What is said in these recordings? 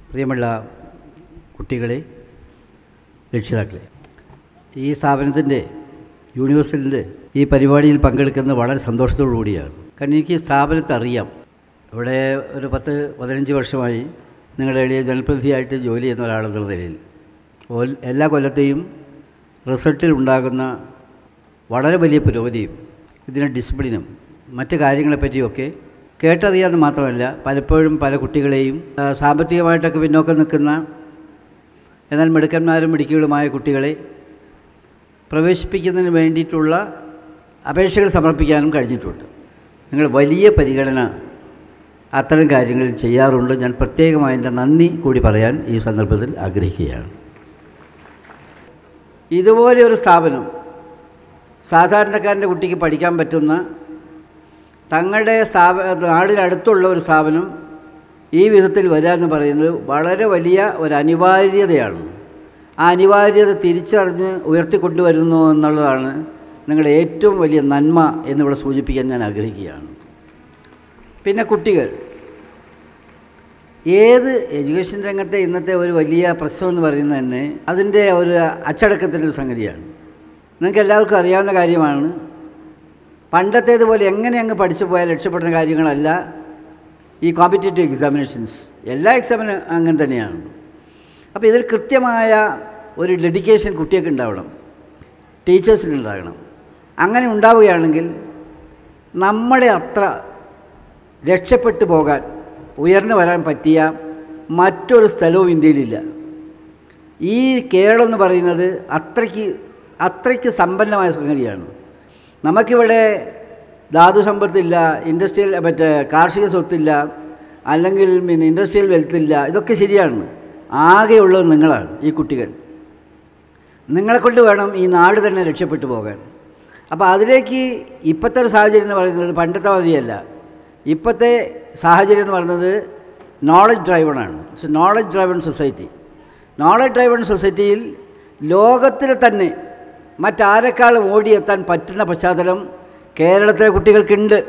പ്രിയമുള്ള കുട്ടികളെ രക്ഷിതാക്കളെ ഈ സ്ഥാപനത്തിൻ്റെ യൂണിവേഴ്സിറ്റിൻ്റെ ഈ പരിപാടിയിൽ പങ്കെടുക്കുന്നത് വളരെ സന്തോഷത്തോടു കൂടിയാണ് കാരണം എനിക്ക് ഈ സ്ഥാപനത്തെ അറിയാം ഇവിടെ ഒരു പത്ത് പതിനഞ്ച് വർഷമായി നിങ്ങളുടെ ഇടയിൽ ജനപ്രതിനിധിയായിട്ട് ജോലി ചെയ്യുന്ന ഒരാളെന്നുള്ള നിലയിൽ ഓൽ- എല്ലാ കൊല്ലത്തെയും റിസൾട്ടിൽ ഉണ്ടാകുന്ന വളരെ വലിയ പുരോഗതിയും ഇതിൻ്റെ ഡിസിപ്ലിനും മറ്റ് കാര്യങ്ങളെപ്പറ്റിയൊക്കെ കേട്ടറിയാമെന്ന് മാത്രമല്ല പലപ്പോഴും പല കുട്ടികളെയും ആ, സാമ്പത്തികമായിട്ടൊക്കെ പിന്നോക്കം നിൽക്കുന്ന എന്നാൽ മിടുക്കന്മാരും മിടുക്കികളുമായ കുട്ടികളെ പ്രവേശിപ്പിക്കുന്നതിന് വേണ്ടിയിട്ടുള്ള അപേക്ഷകൾ സമർപ്പിക്കാനും കഴിഞ്ഞിട്ടുണ്ട് നിങ്ങൾ വലിയ പരിഗണന അത്തരം കാര്യങ്ങളിൽ ചെയ്യാറുണ്ട് ഞാൻ പ്രത്യേകമായി എൻ്റെ നന്ദി കൂടി പറയാൻ ഈ സന്ദർഭത്തിൽ ആഗ്രഹിക്കുകയാണ് ഇതുപോലെ ഒരു സ്ഥാപനം സാധാരണക്കാരൻ്റെ കുട്ടിക്ക് പഠിക്കാൻ പറ്റുന്ന തങ്ങളുടെ സ്ഥാപ നാടിനടുത്തുള്ള ഒരു സ്ഥാപനം ഈ വിധത്തിൽ വരിക എന്ന് പറയുന്നത് വളരെ വലിയ ഒരു അനിവാര്യതയാണ് ആ അനിവാര്യത തിരിച്ചറിഞ്ഞ് ഉയർത്തിക്കൊണ്ടുവരുന്നു എന്നുള്ളതാണ് നിങ്ങളുടെ ഏറ്റവും വലിയ നന്മ എന്നിവിടെ സൂചിപ്പിക്കാൻ ഞാൻ ആഗ്രഹിക്കുകയാണ് പിന്നെ കുട്ടികൾ ഏത് എഡ്യൂക്കേഷൻ രംഗത്തെ ഇന്നത്തെ ഒരു വലിയ പ്രശ്നം എന്ന് പറയുന്നത് തന്നെ അതിൻ്റെ ഒരു അച്ചടക്കത്തിൻ്റെ ഒരു സംഗതിയാണ് നിങ്ങൾക്ക് എല്ലാവർക്കും അറിയാവുന്ന കാര്യമാണ് പണ്ടത്തേതുപോലെ എങ്ങനെ അങ്ങ് പഠിച്ചു പോയാൽ രക്ഷപ്പെടുന്ന കാര്യങ്ങളല്ല ഈ കോമ്പറ്റേറ്റീവ് എക്സാമിനേഷൻസ് എല്ലാ എക്സാമിനും അങ്ങനെ തന്നെയാണ് അപ്പോൾ ഇതിൽ കൃത്യമായ ഒരു ഡെഡിക്കേഷൻ കുട്ടിയൊക്കെ ഉണ്ടാവണം ടീച്ചേഴ്സിന് ഉണ്ടാകണം അങ്ങനെ ഉണ്ടാവുകയാണെങ്കിൽ നമ്മുടെ അത്ര രക്ഷപ്പെട്ടു പോകാൻ ഉയർന്നു വരാൻ പറ്റിയ മറ്റൊരു സ്ഥലവും ഇന്ത്യയിലില്ല ഈ കേരളം എന്ന് പറയുന്നത് അത്രയ്ക്ക് അത്രയ്ക്ക് സമ്പന്നമായ സംഗതിയാണ് നമുക്കിവിടെ ധാതു സമ്പത്തില്ല ഇൻഡസ്ട്രിയൽ മറ്റേ കാർഷിക സ്വത്തില്ല അല്ലെങ്കിൽ പിന്നെ ഇൻഡസ്ട്രിയൽ വെൽത്തില്ല ഇതൊക്കെ ശരിയാണ് ആകെയുള്ളത് നിങ്ങളാണ് ഈ കുട്ടികൾ നിങ്ങളെ കൊണ്ട് വേണം ഈ നാട് തന്നെ രക്ഷപ്പെട്ടു പോകാൻ അപ്പോൾ അതിലേക്ക് ഇപ്പോഴത്തെ ഒരു സാഹചര്യം എന്ന് പറയുന്നത് പണ്ടത്തെ മതിയല്ല ഇപ്പോഴത്തെ സാഹചര്യം എന്ന് പറയുന്നത് നോളജ് ഡ്രൈവണാണ് it's knowledge driven society knowledge driven സൊസൈറ്റിയിൽ ലോകത്തിൽ തന്നെ മറ്റാരെക്കാളും ഓടിയെത്താൻ പറ്റുന്ന പശ്ചാത്തലം കേരളത്തിലെ കുട്ടികൾക്കുണ്ട്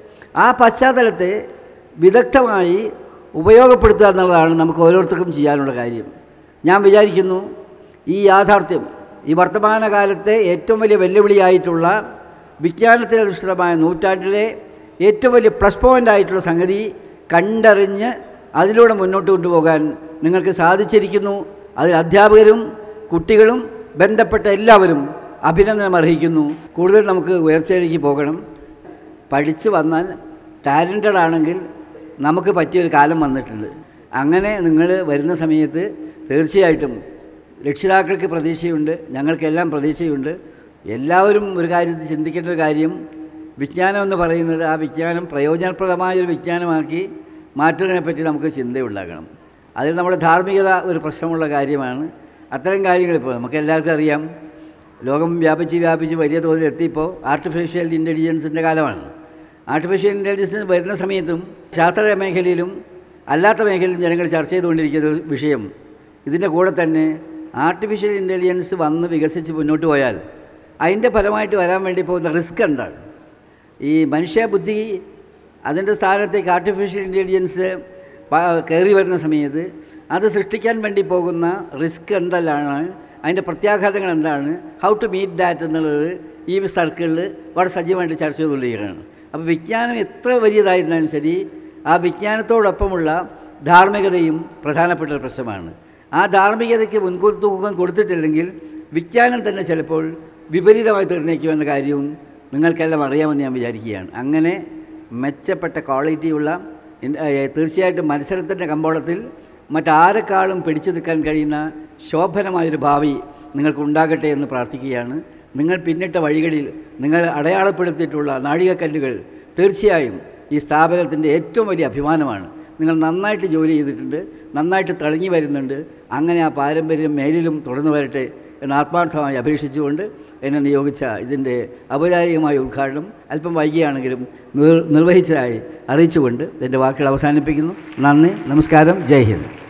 ആ പശ്ചാത്തലത്തെ വിദഗ്ധമായി ഉപയോഗപ്പെടുത്തുക എന്നുള്ളതാണ് നമുക്ക് ഓരോരുത്തർക്കും ചെയ്യാനുള്ള കാര്യം ഞാൻ വിചാരിക്കുന്നു ഈ യാഥാർത്ഥ്യം ഈ വർത്തമാനകാലത്തെ ഏറ്റവും വലിയ വെല്ലുവിളിയായിട്ടുള്ള വിജ്ഞാനത്തിനധിഷ്ഠിതമായ നൂറ്റാണ്ടിലെ ഏറ്റവും വലിയ പ്ലസ് പോയിൻ്റ് ആയിട്ടുള്ള സംഗതി കണ്ടറിഞ്ഞ് അതിലൂടെ മുന്നോട്ട് കൊണ്ടുപോകാൻ നിങ്ങൾക്ക് സാധിച്ചിരിക്കുന്നു അതിൽ അധ്യാപകരും കുട്ടികളും ബന്ധപ്പെട്ട എല്ലാവരും അഭിനന്ദനം അർഹിക്കുന്നു കൂടുതൽ നമുക്ക് ഉയർച്ചയിലേക്ക് പോകണം പഠിച്ച് വന്നാൽ ടാലൻറ്റഡ് ആണെങ്കിൽ നമുക്ക് പറ്റിയൊരു കാലം വന്നിട്ടുണ്ട് അങ്ങനെ നിങ്ങൾ വരുന്ന സമയത്ത് തീർച്ചയായിട്ടും രക്ഷിതാക്കൾക്ക് പ്രതീക്ഷയുണ്ട് ഞങ്ങൾക്കെല്ലാം പ്രതീക്ഷയുണ്ട് എല്ലാവരും ഒരു കാര്യത്തിൽ ചിന്തിക്കേണ്ട ഒരു കാര്യം വിജ്ഞാനം എന്ന് പറയുന്നത് ആ വിജ്ഞാനം പ്രയോജനപ്രദമായൊരു വിജ്ഞാനമാക്കി മാറ്റുന്നതിനെപ്പറ്റി നമുക്ക് ചിന്തയുണ്ടാകണം അതിൽ നമ്മുടെ ധാർമ്മികത ഒരു പ്രശ്നമുള്ള കാര്യമാണ് അത്തരം കാര്യങ്ങൾ ഇപ്പോൾ നമുക്ക് എല്ലാവർക്കും അറിയാം ലോകം വ്യാപിച്ച് വ്യാപിച്ച് വലിയ തോതിൽ എത്തിയപ്പോൾ ആർട്ടിഫിഷ്യൽ ഇൻ്റലിജൻസിൻ്റെ കാലമാണ് ആർട്ടിഫിഷ്യൽ ഇൻ്റലിജൻസ് വരുന്ന സമയത്തും ശാസ്ത്ര മേഖലയിലും അല്ലാത്ത മേഖലയിലും ജനങ്ങൾ ചർച്ച ചെയ്തുകൊണ്ടിരിക്കുന്ന ഒരു വിഷയം ഇതിൻ്റെ കൂടെ തന്നെ ആർട്ടിഫിഷ്യൽ ഇൻ്റലിജൻസ് വന്ന് വികസിച്ച് മുന്നോട്ട് പോയാൽ അതിൻ്റെ ഫലമായിട്ട് വരാൻ വേണ്ടി പോകുന്ന റിസ്ക് എന്താണ് ഈ മനുഷ്യബുദ്ധി അതിൻ്റെ സ്ഥാനത്തേക്ക് ആർട്ടിഫിഷ്യൽ ഇൻ്റലിജൻസ് കയറി വരുന്ന സമയത്ത് അത് സൃഷ്ടിക്കാൻ വേണ്ടി പോകുന്ന റിസ്ക് എന്തെല്ലാണ് അതിൻ്റെ പ്രത്യാഘാതങ്ങൾ എന്താണ് ഹൗ ടു മീറ്റ് ദാറ്റ് എന്നുള്ളത് ഈ സർക്കിളിൽ വളരെ സജീവമായിട്ട് ചർച്ച ചെയ്തുകൊണ്ടിരിക്കുകയാണ് അപ്പോൾ വിജ്ഞാനം എത്ര വലിയതായിരുന്നാലും ശരി ആ വിജ്ഞാനത്തോടൊപ്പമുള്ള ധാർമ്മികതയും പ്രധാനപ്പെട്ട ഒരു പ്രശ്നമാണ് ആ ധാർമ്മികതയ്ക്ക് മുൻകൂർ തൂക്കം കൊടുത്തിട്ടില്ലെങ്കിൽ വിജ്ഞാനം തന്നെ ചിലപ്പോൾ വിപരീതമായി തീർന്നേക്കുമെന്ന കാര്യവും നിങ്ങൾക്കെല്ലാം അറിയാമെന്ന് ഞാൻ വിചാരിക്കുകയാണ് അങ്ങനെ മെച്ചപ്പെട്ട ക്വാളിറ്റിയുള്ള ഇൻ- ഏ, തീർച്ചയായിട്ടും മത്സരത്തിൻ്റെ കമ്പോളത്തിൽ മറ്റാരെക്കാളും പിടിച്ചു നിൽക്കാൻ കഴിയുന്ന ശോഭനമായൊരു ഭാവി നിങ്ങൾക്ക് ഉണ്ടാകട്ടെ എന്ന് പ്രാർത്ഥിക്കുകയാണ് നിങ്ങൾ പിന്നിട്ട വഴികളിൽ നിങ്ങൾ അടയാളപ്പെടുത്തിയിട്ടുള്ള നാഴികക്കല്ലുകൾ തീർച്ചയായും ഈ സ്ഥാപനത്തിൻ്റെ ഏറ്റവും വലിയ അഭിമാനമാണ് നിങ്ങൾ നന്നായിട്ട് ജോലി ചെയ്തിട്ടുണ്ട് നന്നായിട്ട് തിളങ്ങി വരുന്നുണ്ട് അങ്ങനെ ആ പാരമ്പര്യം മേലിലും തുടർന്നു വരട്ടെ എന്ന് ആത്മാർത്ഥമായി അപേക്ഷിച്ചുകൊണ്ട് എന്നെ നിയോഗിച്ച ഇതിൻ്റെ ഔപചാരികമായ ഉദ്ഘാടനം അല്പം വൈകിയാണെങ്കിലും നിർ നിർവഹിച്ചതായി അറിയിച്ചുകൊണ്ട് എൻ്റെ വാക്കുകൾ അവസാനിപ്പിക്കുന്നു നന്ദി നമസ്കാരം ജയ് ഹിന്ദ്